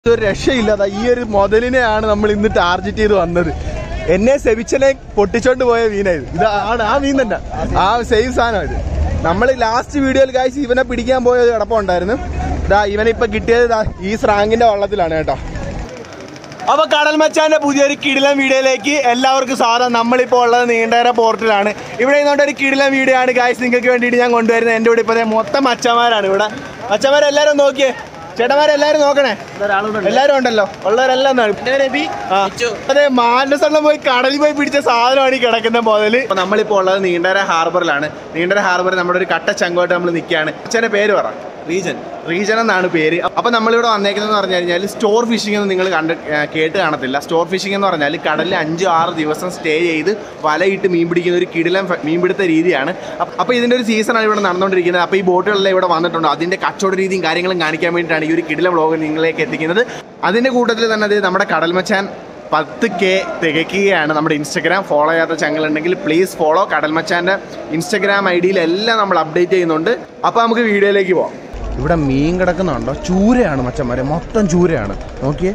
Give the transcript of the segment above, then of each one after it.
ഒരു രക്ഷയില്ലാതെ ഈ ഒരു മുതലിനെയാണ് നമ്മൾ ഇന്ന് ടാർഗറ്റ് ചെയ്ത് വന്നത് എന്നെ സെവിച്ചനെ പൊട്ടിച്ചോണ്ട് പോയ മീനാ ഇത് ഇതാണ് ആ മീൻ തന്നെ ആ സെയിം സാധനം ഇത് നമ്മൾ ലാസ്റ്റ് വീഡിയോയിൽ കാഴ്ച ഇവനെ പിടിക്കാൻ പോയ ഒരു കിടപ്പുണ്ടായിരുന്നു ഇതാ ഇവനെ ഇപ്പൊ കിട്ടിയത് ദാ ഈ സ്രാങ്കിന്റെ വള്ളത്തിലാണ് കേട്ടോ അപ്പൊ കടൽ മച്ചാന്റെ പുതിയൊരു കിടിലൻ വീഡിയോയിലേക്ക് എല്ലാവർക്കും സ്വാഗതം നമ്മളിപ്പോ ഉള്ളത് നീണ്ടേര പോർട്ടിലാണ് ഇവിടെ നിന്നുകൊണ്ട് ഒരു കിടിലൻ വീഡിയോ ആണ് ഗായ്സ് നിങ്ങൾക്ക് വേണ്ടിയിട്ട് ഞാൻ കൊണ്ടുവരുന്നത് എന്റെ കൂടെ ഇപ്പൊ ദേ മൊത്തം മച്ചന്മാരാണ് ഇവിടെ മച്ചന്മാരെല്ലാരും നോക്കിയേ ചേട്ടന്മാരെല്ലാരും നോക്കണേ എല്ലാരും ഉണ്ടല്ലോ ഉള്ളവരെല്ലാം ആണ്. ആ. അതെ മാനസണ്ണം പോയി കടലിൽ പോയി പിടിച്ച സാധനമാണ് ഈ കിടക്കുന്ന മുതല് അപ്പൊ നമ്മളിപ്പോ ഉള്ളത് നീണ്ടര ഹാർബറിലാണ് നീണ്ടര ഹാർബറിൽ നമ്മുടെ ഒരു കട്ട ചങ്കോട്ട് നമ്മൾ നിൽക്കുകയാണ് അച്ഛന്റെ പേര് പറ റീജൻ റീജൻ എന്നാണ് പേര് അപ്പൊ നമ്മളിവിടെ വന്നേക്കുന്നത് പറഞ്ഞു കഴിഞ്ഞാൽ സ്റ്റോർ ഫിഷിംഗ് എന്ന് നിങ്ങൾ കണ്ട് ഏ, കേട്ട് കാണത്തില്ല സ്റ്റോർ ഫിഷിംഗ് എന്ന് പറഞ്ഞാൽ കടലിൽ അഞ്ച് ആറ് ദിവസം സ്റ്റേ ചെയ്ത് വലയിട്ട് മീൻ പിടിക്കുന്ന ഒരു കിടിലൻ ഫ- മീൻപിടുത്ത രീതിയാണ് അപ്പ- അപ്പൊ ഇതിന്റെ ഒരു സീസണാണ് ഇവിടെ നടന്നുകൊണ്ടിരിക്കുന്നത് അപ്പൊ ഈ ബോട്ടുകളെല്ലാം ഇവിടെ വന്നിട്ടുണ്ട് അതിന്റെ കച്ചവട രീതിയും കാര്യങ്ങളും കാണിക്കാൻ വേണ്ടിയിട്ടാണ് ഈ ഒരു കിടിലൻ വ്ളോഗ് നിങ്ങളിലേക്ക് എത്തിക്കുന്നത് അതിന്റെ കൂട്ടത്തിൽ തന്നെ അത് നമ്മുടെ കടൽമച്ചാൻ പത്ത് കെ തികയ്ക്കുകയാണ് നമ്മുടെ ഇൻസ്റ്റഗ്രാം ഫോളോ ചെയ്യാത്ത ചങ്ങളുണ്ടെങ്കിൽ പ്ലീസ് ഫോളോ കടൽമച്ചാൻ്റെ ഇൻസ്റ്റഗ്രാം ഐ ഡിയിലെല്ലാം നമ്മൾ അപ്ഡേറ്റ് ചെയ്യുന്നുണ്ട് അപ്പോൾ നമുക്ക് വീഡിയോയിലേക്ക് പോവാം ഇവിടെ മീൻ കിടക്കുന്നുണ്ടോ ചൂരയാണ് മച്ചന്മാരെ മൊത്തം ചൂരയാണ് നോക്കിയേ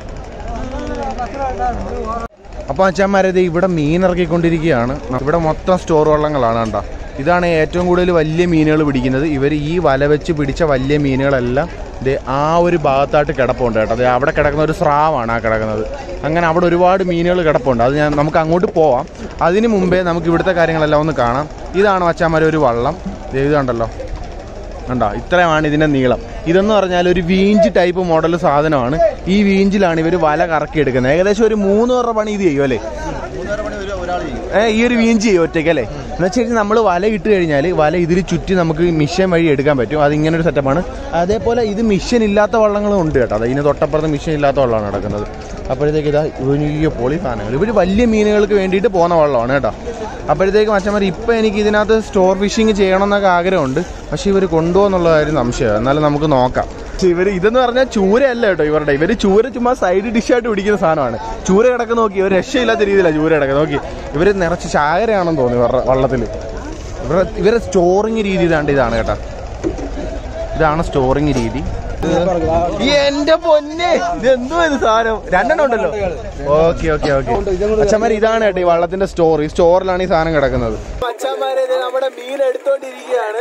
അപ്പോൾ അച്ഛന്മാരെ ഇത് ഇവിടെ മീൻ ഇറക്കിക്കൊണ്ടിരിക്കുകയാണ് ഇവിടെ മൊത്തം സ്റ്റോർ വള്ളങ്ങളാണ് കണ്ടോ ഇതാണ് ഏറ്റവും കൂടുതൽ വലിയ മീനുകൾ പിടിക്കുന്നത് ഇവർ ഈ വല വെച്ച് പിടിച്ച വലിയ മീനുകളെല്ലാം ദേ ആ ഒരു ഭാഗത്തായിട്ട് കിടപ്പുണ്ട് കേട്ടോ ദേ അവിടെ കിടക്കുന്ന ഒരു സ്രാവാണ് ആ കിടക്കുന്നത് അങ്ങനെ അവിടെ ഒരുപാട് മീനുകൾ കിടപ്പുണ്ട് അത് ഞാൻ നമുക്ക് അങ്ങോട്ട് പോവാം അതിന് മുമ്പേ നമുക്ക് ഇവിടുത്തെ കാര്യങ്ങളെല്ലാം ഒന്ന് കാണാം ഇതാണ് അച്ഛന്മാരെ ഒരു വള്ളം ദേ ഇത് കണ്ടല്ലോ കണ്ടോ ഇത്രയുമാണ് ഇതിന്റെ നീളം ഇതെന്ന് പറഞ്ഞാൽ ഒരു വീഞ്ച് ടൈപ്പ് മോഡൽ സാധനമാണ് ഈ വീഞ്ചിലാണ് ഇവർ വല കറക്കി എടുക്കുന്നത് ഏകദേശം ഒരു മൂന്ന് പേരുടെ പണി ഇത് ചെയ്യും അല്ലേ ഏ ഈ ഒരു വീഞ്ച് ചെയ്യും ഒറ്റയ്ക്ക് അല്ലേ എന്ന് വെച്ച് കഴിഞ്ഞാൽ നമ്മൾ വല ഇട്ട് കഴിഞ്ഞാൽ വല ഇതിൽ ചുറ്റി നമുക്ക് മിഷൻ വഴി എടുക്കാൻ പറ്റും അത് ഇങ്ങനെ ഒരു സെറ്റപ്പാണ് അതേപോലെ ഇത് മിഷൻ ഇല്ലാത്ത വള്ളങ്ങളും ഉണ്ട് കേട്ടോ അത് ഇതിന് തൊട്ടപ്പുറത്ത് മിഷൻ ഇല്ലാത്ത വള്ളമാണ് നടക്കുന്നത് അപ്പോഴത്തേക്ക് ഇതാ വലിയ പൊളി സാധനങ്ങൾ ഇവർ വലിയ മീനുകൾക്ക് വേണ്ടിയിട്ട് പോകുന്ന വള്ളമാണ് കേട്ടോ അപ്പോഴത്തേക്ക് മച്ചന്മാർ ഇപ്പം എനിക്ക് ഇതിനകത്ത് സ്റ്റോർ ഫിഷിങ് ചെയ്യണം എന്നൊക്കെ ആഗ്രഹമുണ്ട് പക്ഷേ ഇവർ കൊണ്ടുപോകുന്നുള്ള കാര്യം സംശയമാണ് എന്നാലും നമുക്ക് നോക്കാം പക്ഷേ ഇവർ ഇതെന്ന് പറഞ്ഞാൽ ചൂരയല്ല കേട്ടോ ഇവരുടെ ഇവർ ചൂര ചുമ്മാ സൈഡ് ഡിഷായിട്ട് പിടിക്കുന്ന സാധനമാണ് ചൂര കിടക്ക് നോക്കി ഇവർ രക്ഷയില്ലാത്ത രീതിയിലാണ് ചൂര കിടക്ക് നോക്കി ഇവർ നിറച്ച് ചാകരയാണെന്ന് തോന്നി ഇവരുടെ വള്ളത്തിൽ ഇവരുടെ ഇവരുടെ സ്റ്റോറിങ് രീതി ഇതാണ്ട് ഇതാണ് കേട്ടോ ഇതാണ് സ്റ്റോറിങ് രീതി ഈ എന്റെ പൊന്നെ ഇത് എന്തോ ഇത് സാധനം രണ്ടെണ്ണം ഉണ്ടല്ലോ ഓക്കെ ഓക്കെ ഓക്കെ അച്ഛന്മാര് ഇതാണ് കേട്ടോ ഈ വള്ളത്തിന്റെ സ്റ്റോർ ഈ സ്റ്റോറിലാണ് ഈ സാധനം കിടക്കുന്നത് അച്ഛന്മാരെ നമ്മുടെ മീൻ എടുത്തോണ്ടിരിക്കുകയാണ്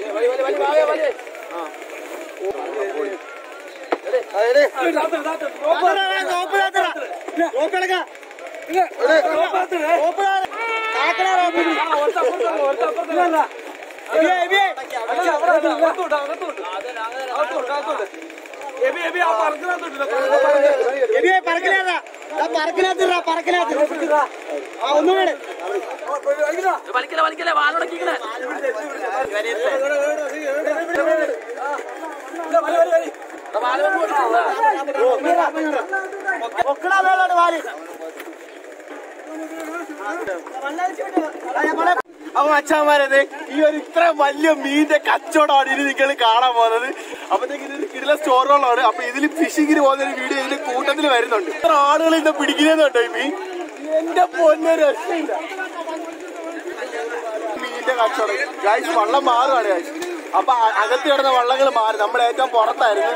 വലിക്കല വലിക്കല വാലുടക്കിക്കണേ അപ്പൊ അച്ഛന്മാരത് ഈ ഒരു ഇത്ര വലിയ മീനിന്റെ കച്ചവടമാണ് ഇനി നിങ്ങൾ കാണാൻ പോകുന്നത് അപ്പത്തേക്ക് ഇതൊരു കിടില സ്റ്റോറുകളാണ് അപ്പൊ ഇതിൽ ഫിഷിങ്ങിന് പോകുന്ന ഒരു വീഡിയോ ഇതിന്റെ കൂട്ടത്തിൽ വരുന്നുണ്ട് ഇത്ര ആളുകൾ ഇന്ന് പിടിക്കുന്നുണ്ടോ ഈ മീൻ എന്റെ പൊന്നെ രക്ഷയില്ല മീനിന്റെ കച്ചവടം ഗായ്സ് വള്ളം മാറുകയാണ് ഗായ്സ് അപ്പൊ അ- അകത്ത് കിടന്ന വള്ളങ്ങൾ മാറി നമ്മൾ ഏറ്റവും പുറത്തായിരുന്നു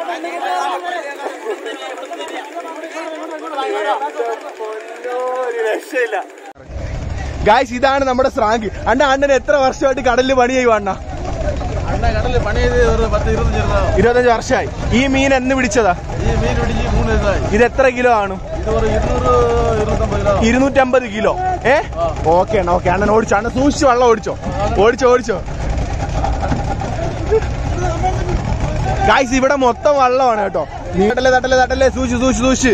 പൊന്നോ, ഒരു രക്ഷയില്ല ഗായ്സ് ഇതാണ് നമ്മുടെ സ്രാങ്ക് അണ്ണ അണ്ണൻ എത്ര വർഷമായിട്ട് കടലിൽ പണി ചെയ്യുവാ അണ്ണ അണ്ണ കടലിൽ പണി ചെയ്ത് ഒരു പത്ത് ഇരുപത്തഞ്ച് ഇരുന്നതാ. ഇരുപത്തഞ്ച് വർഷമായി ഈ മീൻ എന്ന് പിടിച്ചതാ ഈ മീൻ പിടിച്ച് മൂന്ന് ദിവസമായി ഇത് എത്ര കിലോ ആണ് ഇത് ഒരു ഇരുന്നൂറ് ഇരുന്നൂറ്റമ്പത് കിലോ ഇരുന്നൂറ്റമ്പത് കിലോ ഏ ഓക്കെ അണ്ണ ഓക്കെ അണ്ണൻ ഓടിച്ചോ അണ്ണൻ സൂക്ഷിച്ച് വെള്ളം ഓടിച്ചോ ഓടിച്ചോ ഓടിച്ചോ ഗായ്സ് ഇവിടെ മൊത്തം വെള്ളമാണ് കേട്ടോ നീ തട്ടല്ലേ തട്ടല്ലേ തട്ടല്ലേ സൂക്ഷിച്ച് സൂക്ഷിച്ച് സൂക്ഷിച്ച്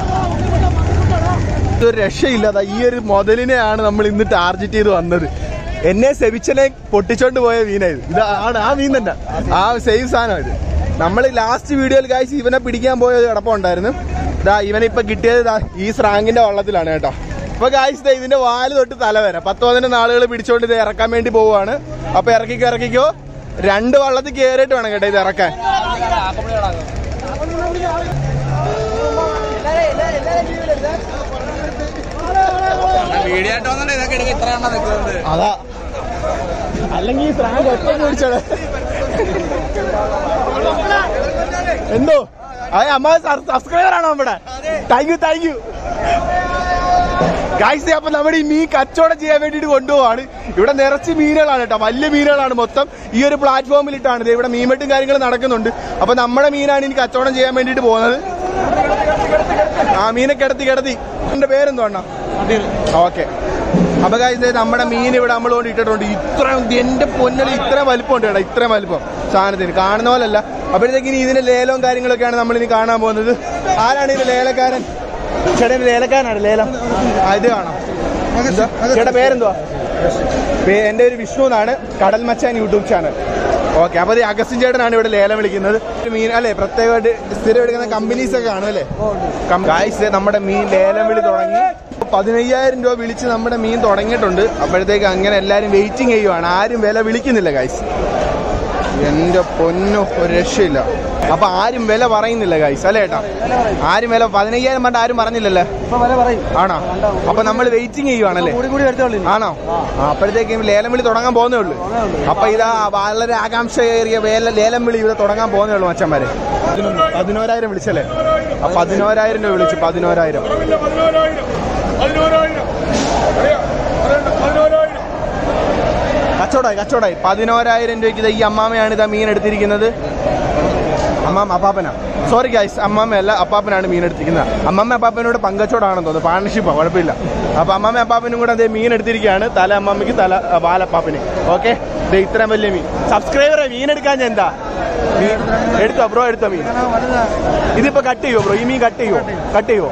ഒരു രക്ഷയില്ലാതെ ഈ ഒരു മുതലിനെയാണ് നമ്മൾ ഇന്ന് ടാർഗറ്റ് ചെയ്ത് വന്നത് എന്നെ സെവിച്ചനെ പൊട്ടിച്ചോണ്ട് പോയ മീനാ ഇത് ഇതാണ് ആ മീൻ തന്നെ ആ സെയിം സാധനം ഇത് നമ്മൾ ലാസ്റ്റ് വീഡിയോയിൽ കാഴ്ച ഇവനെ പിടിക്കാൻ പോയ ഒരു കിടപ്പുണ്ടായിരുന്നു ഇതാ ഇവനെ ഇപ്പൊ കിട്ടിയത് ദാ ഈ സ്രാങ്കിന്റെ വള്ളത്തിലാണ് കേട്ടോ അപ്പൊ കാഴ്ച ദേ ഇതിന്റെ വാല് തൊട്ട് തല വരെ പത്ത് പതിനൊന്ന് ആളുകൾ പിടിച്ചോണ്ട് ഇത് ഇറക്കാൻ വേണ്ടി പോവാണ് അപ്പൊ ഇറക്കിക്കോ ഇറക്കിക്കോ രണ്ട് വള്ളത്തിൽ കയറിയിട്ട് വേണം കേട്ടോ ഇത് ഇറക്കാൻ വീഡിയോ ആയിട്ട് വന്നിട്ട് ഇതൊക്കെ എടുക്കാൻ ഇത്ര എണ്ണം നിൽക്കുന്നത് അതാ അല്ലെങ്കിൽ ഈ സ്രാങ്ക് ഒറ്റ പിടിച്ചോളെ എന്തോ അതെ അമ്മ സബ്സ്ക്രൈബർ ആണോ നമ്മുടെ thank you thank you guys അപ്പൊ നമ്മുടെ ഈ മീൻ കച്ചവടം ചെയ്യാൻ വേണ്ടിയിട്ട് കൊണ്ടുപോവാണ് ഇവിടെ നിറച്ച് മീനുകളാണ് കേട്ടോ വലിയ മീനുകളാണ് മൊത്തം ഈ ഒരു പ്ലാറ്റ്ഫോമിൽ ഇട്ടാണ് ദേ ഇവിടെ മീൻവെട്ടും കാര്യങ്ങളും നടക്കുന്നുണ്ട് അപ്പൊ നമ്മുടെ മീനാണ് ഇനി കച്ചവടം ചെയ്യാൻ വേണ്ടിയിട്ട് പോകുന്നത് ആ മീനെ കിടത്തി കിടത്തി എന്റെ പേരെന്തോ അണ്ണാ ഓക്കെ അപ്പൊ ഗായ്സ് നമ്മുടെ മീൻ ഇവിടെ നമ്മൾ കൊണ്ട് ഇട്ടിട്ടുണ്ട് ഇത്ര എന്റെ പൊന്നല് ഇത്ര വലിപ്പമുണ്ട് കേട്ടോ ഇത്രയും വലിപ്പം സാധനത്തിന് കാണുന്ന പോലല്ല അപ്പോഴത്തേക്ക് ഇനി ഇതിന്റെ ലേലവും കാര്യങ്ങളൊക്കെയാണ് നമ്മൾ ഇനി കാണാൻ പോകുന്നത് ആരാണ് ഇതിന്റെ ലേലക്കാരൻ ചേട്ടൻ ലേലക്കാരനാണ് ലേലം ആ, ഇത് കാണാം എന്താ? ചേട്ടാ പേരെന്തുവാ പേ- എന്റെ ഒരു വിഷ്ണു എന്നാണ് കടൽ മച്ചാൻ യൂട്യൂബ് ചാനൽ ഓക്കെ അപ്പൊ ഇത് അഗസ്റ്റിൻ ചേട്ടനാണ് ഇവിടെ ലേലം വിളിക്കുന്നത് ഒരു മീൻ അല്ലേ പ്രത്യേകമായിട്ട് സ്ഥിരം എടുക്കുന്ന കമ്പനീസ് ഒക്കെ കാണും അല്ലേ ഗായ്സ് നമ്മുടെ മീൻ ലേലം വിളി തുടങ്ങി പതിനയ്യായിരം രൂപ വിളിച്ച് നമ്മുടെ മീൻ തുടങ്ങിയിട്ടുണ്ട് അപ്പോഴത്തേക്ക് അങ്ങനെ എല്ലാരും വെയിറ്റിംഗ് ചെയ്യുവാണ് ആരും വില വിളിക്കുന്നില്ല ഗായ്സ് എന്റെ പൊന്നു ഒരു രക്ഷയില്ല അപ്പൊ ആരും വില പറയുന്നില്ല ഗൈസ് അല്ലേ ഏട്ടാ ആരും വില പതിനയ്യായിരം പറഞ്ഞ ആരും പറഞ്ഞില്ലല്ലേ ആണോ അപ്പൊ നമ്മൾ വെയിറ്റിംഗ് ചെയ്യുവാണല്ലേ ആണോ ആ, അപ്പോഴത്തേക്കും ലേലം വിളി തുടങ്ങാൻ പോകുന്നേ ഉള്ളൂ അപ്പൊ ഇതാ വളരെ ആകാംക്ഷയേറിയ വേല ലേലം വിളി ഇവിടെ തുടങ്ങാൻ പോകുന്നേ ഉള്ളൂ മച്ചന്മാരെ പതിനോരായിരം വിളിച്ചല്ലേ ആ പതിനോരായിരം രൂപ വിളിച്ചു പതിനോരായിരം കച്ചവടമായി കച്ചവടമായി പതിനോരായിരം രൂപയ്ക്ക് ഇത് ഈ അമ്മാമയാണ് ഇതാ മീൻ എടുത്തിരിക്കുന്നത് അമ്മാമ്മ അപ്പാപ്പനാ സോറി ഗൈസ് അമ്മാമ്മയല്ല അപ്പാപ്പനാണ് മീൻ എടുത്തിരിക്കുന്നത് അമ്മാമ്മ അപ്പാപ്പനോട് പങ്കച്ചോടാണെന്ന് തോന്നുന്നു പാർട്ണർഷിപ്പാണ് കുഴപ്പമില്ല അപ്പൊ അമ്മാമ്മ അപ്പാപ്പനും കൂടെ അതേ മീൻ എടുത്തിരിക്കുകയാണ് തല അമ്മാമ്മയ്ക്ക് തല ആ, ബാലപ്പാപ്പന് ഓക്കെ ഇത്രയും വലിയ മീൻ സബ്സ്ക്രൈബറെ മീൻ എടുക്കാൻ ഞാൻ എന്താ മീൻ എടുത്തോ ബ്രോ എടുത്തോ മീൻ ഇതിപ്പോ കട്ട് ചെയ്യുമോ ബ്രോ ഈ മീൻ കട്ട് ചെയ്യുമോ കട്ട് ചെയ്യുമോ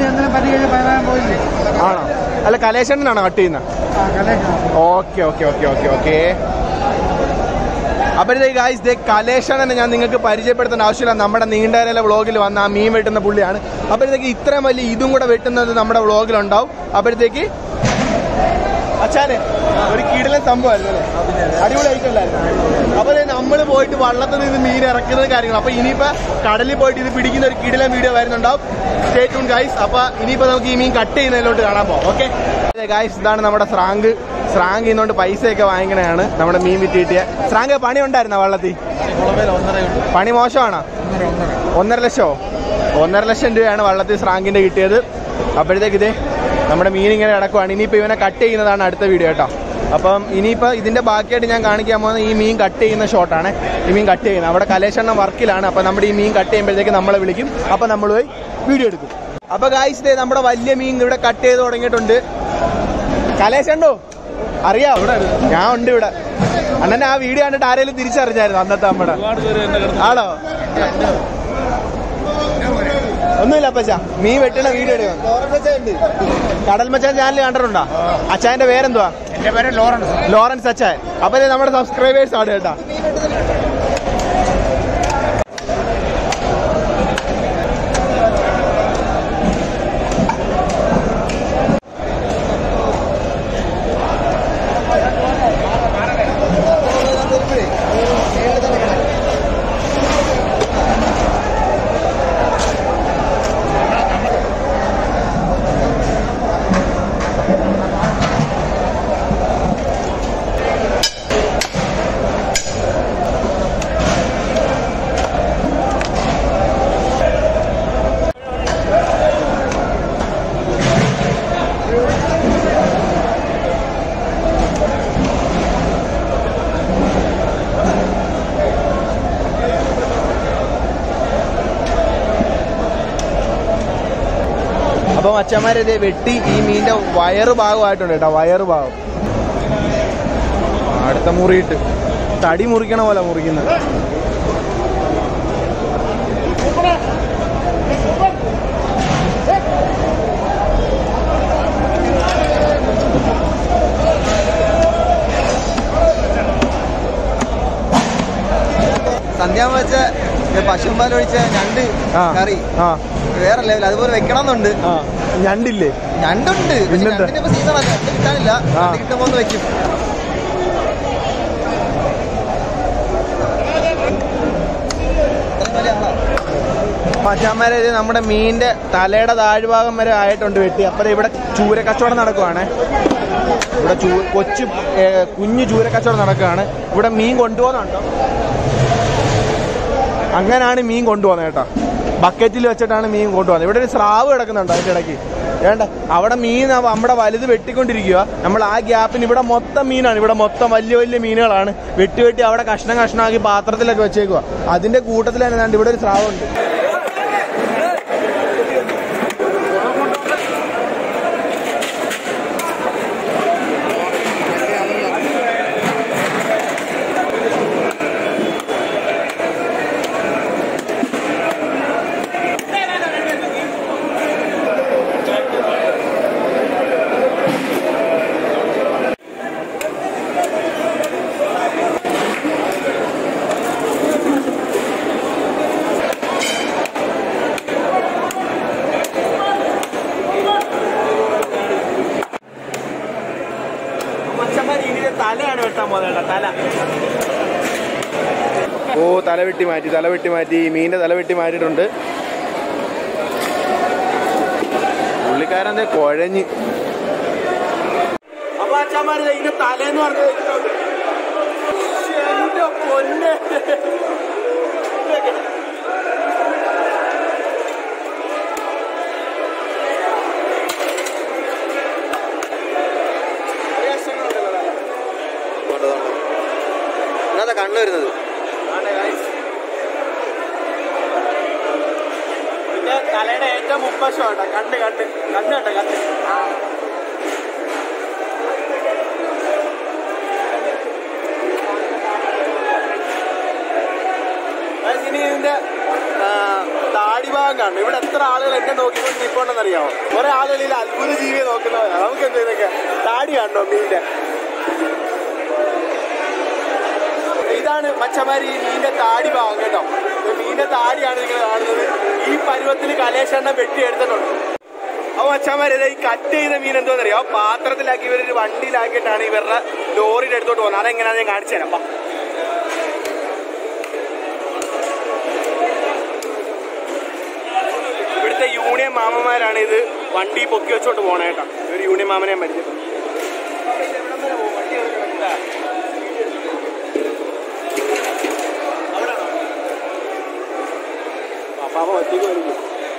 ആണോ അല്ല കലേശണ്ണനാണോ കട്ട് ചെയ്യുന്നത് okay okay okay okay okay അപ്പോഴത്തേക്ക് ഗായ്സ് ദേ കലേഷണനെ ഞാൻ നിങ്ങൾക്ക് പരിചയപ്പെടുത്തേണ്ട ആവശ്യമില്ല നമ്മുടെ നീണ്ടരല വ്ളോഗിൽ വന്ന ആ മീൻ വെട്ടുന്ന പുള്ളിയാണ് അപ്പോഴത്തേക്ക് ഇത്രയും വലിയ ഇതും കൂടെ വെട്ടുന്നത് നമ്മുടെ വ്ളോഗിലുണ്ടാവും അപ്പോഴത്തേക്ക് അച്ഛാനെ ഒരു കിടിലൻ സംഭവമായിരുന്നു അല്ലേ അടിപൊളി ഐറ്റമല്ലായിരുന്നു അപ്പൊ നമ്മൾ പോയിട്ട് വള്ളത്തിൽ നിന്ന് മീൻ ഇറക്കുന്നത് കാര്യങ്ങൾ അപ്പൊ ഇനിയിപ്പോ കടലിൽ പോയിട്ട് ഇത് പിടിക്കുന്ന ഒരു കിടിലൻ വീഡിയോ വരുന്നുണ്ടാവും സ്റ്റേ ട്യൂൺ ഗൈസ് അപ്പൊ ഇനിയിപ്പോ നമുക്ക് ഈ മീൻ കട്ട് ചെയ്യുന്നതിലോട്ട് കാണാൻ പോകാം ഓക്കെ ഗൈസ് ഇതാണ് നമ്മുടെ സ്രാങ്ക് സ്രാങ്ക് ചെയ്യുന്നോണ്ട് പൈസയൊക്കെ വാങ്ങിക്കണതാണ് നമ്മുടെ മീൻ വിറ്റ് കിട്ടിയ സ്രാങ്ക് പണി ഉണ്ടായിരുന്ന വള്ളത്തിൽ പണി മോശമാണോ ഒന്നര ലക്ഷമോ ഒന്നര ലക്ഷം രൂപയാണ് വള്ളത്തിൽ സ്രാങ്കിന്റെ കിട്ടിയത് അപ്പോഴത്തേക്ക് ഇതേ നമ്മുടെ മീൻ ഇങ്ങനെ കിടക്കുവാണ് ഇനിയിപ്പോൾ ഇവനെ കട്ട് ചെയ്യുന്നതാണ് അടുത്ത വീഡിയോ കേട്ടോ അപ്പം ഇനിയിപ്പോൾ ഇതിന്റെ ബാക്കിയായിട്ട് ഞാൻ കാണിക്കാൻ പോകുന്നത് ഈ മീൻ കട്ട് ചെയ്യുന്ന ഷോട്ടാണ് ഈ മീൻ കട്ട് ചെയ്യുന്നത് അവിടെ കലേശണ്ണ വർക്കിലാണ് അപ്പം നമ്മുടെ ഈ മീൻ കട്ട് ചെയ്യുമ്പോഴത്തേക്ക് നമ്മളെ വിളിക്കും അപ്പം നമ്മൾ പോയി വീഡിയോ എടുക്കും അപ്പൊ ഗായ്സ് ദേ നമ്മുടെ വലിയ മീൻ ഇവിടെ കട്ട് ചെയ്ത് തുടങ്ങിയിട്ടുണ്ട് കലേശണ്ടോ അറിയാം ഞാൻ ഉണ്ട് ഇവിടെ അണ്ണനെ ആ വീഡിയോ കണ്ടിട്ട് ആരെങ്കിലും തിരിച്ചറിഞ്ഞായിരുന്നു അന്നത്തെ നമ്മുടെ ആണോ ഒന്നുമില്ല അപ്പച്ച മീൻ വെട്ടണ വീഡിയോ കടൽ മച്ചാൻ ചാനൽ കണ്ടിട്ടുണ്ടോ അച്ചായന്റെ പേരെന്തുവാ എന്റെ പേര് ലോറൻസ് ലോറൻസ് അച്ചായൻ അപ്പൊ ഇത് നമ്മുടെ സബ്സ്ക്രൈബേഴ്സ് ആണ് കേട്ടാ അപ്പൊ മച്ചന്മാരെ ഇത് വെട്ടി ഈ മീനിന്റെ വയറ് ഭാഗമായിട്ടുണ്ട് കേട്ടോ വയറ് ഭാഗം അടുത്ത മുറിയിട്ട് തടി മുറിക്കണ പോലെ മുറിക്കുന്നത് സന്ധ്യാൻ വെച്ച പശുമ്പാൽ ഒഴിച്ച ഞണ്ട് ആ. കറി ആ വേറെ ലെവൽ അതുപോലെ വെക്കണം എന്നുണ്ട് ആ ഞണ്ടില്ലേ ഞണ്ടുണ്ട് പക്ഷെ പിന്നെന്താ? ഞണ്ടിന്റെ ഇപ്പൊ സീസൺ അല്ല ഞണ്ട് കിട്ടാനില്ല ആ. ഞണ്ട് കിട്ടുമ്പോ ഒന്ന് വെക്കും ഇത്രയും വലിയ ആളാ. മച്ചാന്മാരെ ഇത് നമ്മുടെ മീനിന്റെ തലയുടെ താഴ്ഭാഗം വരെ ആയിട്ടുണ്ട് വെട്ടി അപ്പഴേ ഇവിടെ ചൂര കച്ചവടം നടക്കുവാണ് ഇവിടെ ചൂ കൊച്ചു ഏ, കുഞ്ഞു ചൂര കച്ചവടം നടക്കുകയാണ് ഇവിടെ മീൻ കൊണ്ടുപോകുന്നുണ്ടോ അങ്ങനാണ് മീൻ കൊണ്ടുപോകുന്നത് കേട്ടോ ബക്കറ്റിൽ വെച്ചിട്ടാണ് മീൻ കൊണ്ടുവന്നത് ഇവിടെ ഒരു സ്രാവ് കിടക്കുന്നുണ്ട് അതിന്റെ ഇടയ്ക്ക് വേണ്ട അവിടെ മീൻ അവ- നമ്മുടെ വലുത് വെട്ടിക്കൊണ്ടിരിക്കുക നമ്മൾ ആ ഗ്യാപ്പിന് ഇവിടെ മൊത്തം മീനാണ് ഇവിടെ മൊത്തം വലിയ വലിയ മീനുകളാണ് വെട്ടി വെട്ടി അവിടെ കഷ്ണം കഷ്ണമാക്കി പാത്രത്തിലൊക്കെ വെച്ചേക്കുക അതിന്റെ കൂട്ടത്തിൽ തന്നെ ദാണ്ട് ഇവിടെ ഒരു സ്രാവുണ്ട് തലയാണ് വെട്ടാൻ പോകുന്നത് തല ഓ തല വെട്ടി മാറ്റി തല വെട്ടി മാറ്റി മീനിന്റെ തല വെട്ടി മാറ്റിയിട്ടുണ്ട് പുള്ളിക്കാരൻ ദേ കുഴഞ്ഞ് അപ്പൊ അച്ഛന്മാര് ഇതിന്റെ തലേന്ന് പറഞ്ഞത് ഇതുണ്ട്. എന്റെ പൊന്നെ എന്നാ കണ്ണു വരുന്നത് പിന്നെ തലയുടെ ഏറ്റവും മുമ്പശം കേട്ടോ കണ്ട് കണ്ട് കണ്ട് കേട്ടോ കണ്ട് Guys, ഇനി ഇതിന്റെ ആ, താടി ഭാഗം കാണും ഇവിടെ എത്ര ആളുകൾ എന്നെ നോക്കിക്കൊണ്ട് നിൽപ്പുണ്ടെന്ന് അറിയാമോ കുറെ ആളുകൾ ഇതിൽ അത്ഭുത ജീവിയെ നോക്കുന്നവരാണ് നമുക്ക് എന്ത് ഇതൊക്കെ താടി കാണോ മീനിന്റെ ഇതാണ് മച്ചമാരി ഈ മീനിന്റെ താടി ഭാഗം കേട്ടോ ഇത് മീനിന്റെ താടിയാണ് നിങ്ങൾ കാണുന്നത് ഈ പരുവത്തിൽ കലേശെണ്ണ വെട്ടി എടുത്തിട്ടുണ്ട് അപ്പൊ മച്ചമാര് ഈ കട്ട് ചെയ്ത മീൻ എന്തോന്ന് അറിയോ പാത്രത്തിലാക്കി ഇവരൊരു വണ്ടിയിലാക്കിയിട്ടാണ് ഇവരുടെ ലോറിയുടെ അടുത്തോട്ട് പോകുന്നത് അതെങ്ങനെയാണെന്ന് ഞാൻ കാണിച്ചു തരാം വാ. ഇവിടുത്തെ യൂണിയൻ മാമന്മാരാണ് ഇത് വണ്ടി പൊക്കി വെച്ചോട്ട് പോണേ കേട്ടോ ഒരു യൂണിയൻ മാമനെ ഞാൻ പരിചയപ്പെട്ടു പാപ്പ ഒറ്റയ്ക്ക് വരുന്നു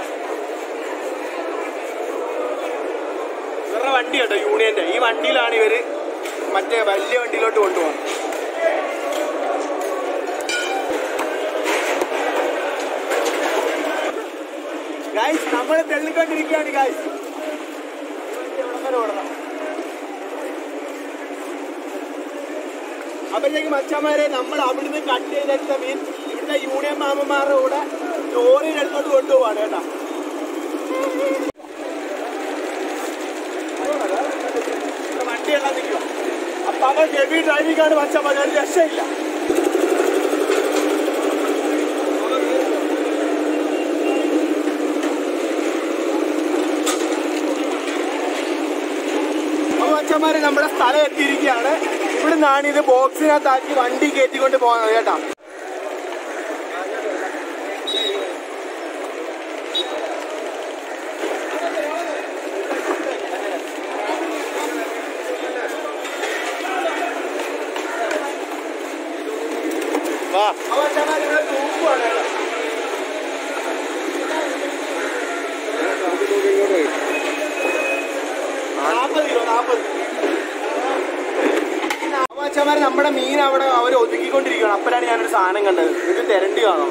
ഇവരുടെ വണ്ടി കേട്ടോ യൂണിയന്റെ ഈ വണ്ടിയിലാണ് ഇവര് മറ്റേ വലിയ വണ്ടിയിലോട്ട് കൊണ്ടുപോകുന്നത് ഗായ്സ് നമ്മൾ തെള്ളിക്കൊണ്ടിരിക്കുകയാണ് ഗായ്സ് അപ്പോഴത്തേക്ക് മച്ചന്മാരെ നമ്മൾ അവിടുന്ന് കട്ട് ചെയ്തെടുത്ത മീൻ ഇവിടുത്തെ യൂണിയൻ മാമന്മാരുടെ കൂടെ ലോറിയുടെ അടുത്തോട്ട് കൊണ്ടുപോവാണ് കേട്ടോ ഇവിടെ വണ്ടിയെല്ലാം നിൽക്കുക അപ്പൊ അവൻ ഹെവി ഡ്രൈവിംഗ് ആണ് മച്ചന്മാർ ഒരു രക്ഷയില്ല അപ്പൊ അച്ഛന്മാര് നമ്മുടെ സ്ഥലം എത്തിയിരിക്കുകയാണ് ഇവിടുന്നാണ് ഇത് ബോക്സിനകത്താക്കി വണ്ടി കയറ്റിക്കൊണ്ട് പോകുന്നത് കേട്ടോ വാ അപ്പൊ അച്ഛന്മാര് ഇവിടെ തൂക്കുവാണ് കേട്ടോ നാൽപ്പത് കിലോ നാൽപ്പത് അച്ഛന്മാര് നമ്മുടെ മീൻ അവിടെ അവർ ഒതുക്കിക്കൊണ്ടിരിക്കുകയാണ് അപ്പോഴാണ് ഞാനൊരു സാധനം കണ്ടത് ഇത് തെരണ്ടി കാണോ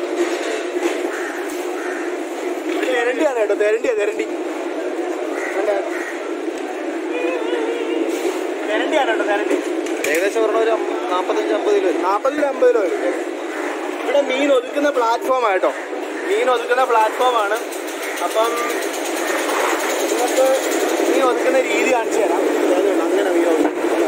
തെരണ്ടിയാണ് കേട്ടോ തെരണ്ടിയാ തെരണ്ടി തെരണ്ടിയാണ് കേട്ടോ തെരണ്ടി ഏകദേശം പറഞ്ഞ ഒരു നാപ്പത്തഞ്ച് അമ്പത് കിലോ നാൽപ്പത് കിലോ അമ്പത് കിലോ വരും ഇവിടെ മീൻ ഒതുക്കുന്ന പ്ലാറ്റ്ഫോം ആട്ടോ മീൻ ഒതുക്കുന്ന പ്ലാറ്റ്ഫോമാണ് അപ്പം നിങ്ങൾക്ക് മീൻ ഒതുക്കുന്ന രീതി കാണിച്ചു തരാം അതുകൊണ്ട് അങ്ങനെ മീൻ ഒതുക്കും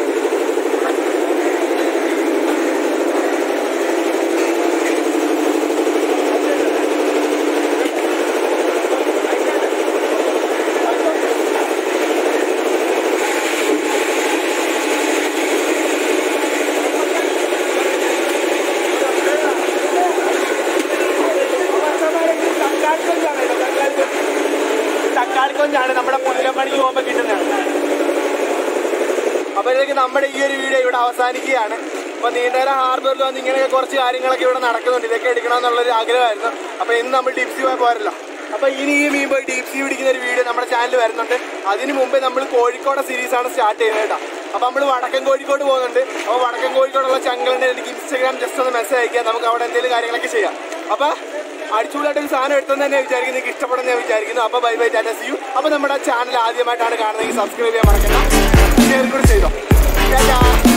തക്കാളിക്കൊഞ്ചാണ് നമ്മുടെ പുല്ലപ്പണിക്ക് പോകുമ്പോൾ കിട്ടുന്നത് അപ്പോഴത്തേക്ക് നമ്മുടെ ഈ ഒരു വീഡിയോ ഇവിടെ അവസാനിക്കുകയാണ് അപ്പൊ നീണ്ടകര ഹാർബറിൽ വന്ന് ഇങ്ങനെയൊക്കെ കുറച്ച് കാര്യങ്ങളൊക്കെ ഇവിടെ നടക്കുന്നുണ്ട് ഇതൊക്കെ എടുക്കണം എന്നുള്ളൊരു ആഗ്രഹമായിരുന്നു അപ്പൊ ഇന്ന് നമ്മൾ ഡിപ്സി പോയി പോരല്ലോ അപ്പൊ ഇനി ഈ മീൻ പോയി ഡീപ് സീ പിടിക്കുന്ന ഒരു വീഡിയോ നമ്മുടെ ചാനലിൽ വരുന്നുണ്ട് അതിന് മുമ്പേ നമ്മൾ കോഴിക്കോട് സീരീസ് ആണ് സ്റ്റാർട്ട് ചെയ്യുന്നത് കേട്ടോ അപ്പൊ നമ്മൾ വടക്കൻ കോഴിക്കോട് പോകുന്നുണ്ട് അപ്പൊ വടക്കൻ കോഴിക്കോടുള്ള ചങ്കളുണ്ട് എനിക്ക് ഇൻസ്റ്റാഗ്രാം ജസ്റ്റ് ഒന്ന് മെസ്സേജ് അയക്കാം നമുക്ക് അവിടെ എന്തെങ്കിലും കാര്യങ്ങളൊക്കെ ചെയ്യാം അപ്പൊ അടിച്ചുകൂടായിട്ട് ഒരു സാധനം എടുത്തെന്ന് തന്നെ വിചാരിക്കുന്നു നിങ്ങൾക്ക് ഇഷ്ടപ്പെടുന്ന ഞാൻ വിചാരിക്കുന്നു അപ്പൊ bye bye tata see you അപ്പൊ നമ്മുടെ ചാനൽ ആദ്യമായിട്ടാണ് കാണുന്നതെങ്കിൽ സബ്സ്ക്രൈബ് ചെയ്യാൻ മറക്കണ്ട ഷെയർ കൂടെ ചെയ്തോ ടാറ്റാ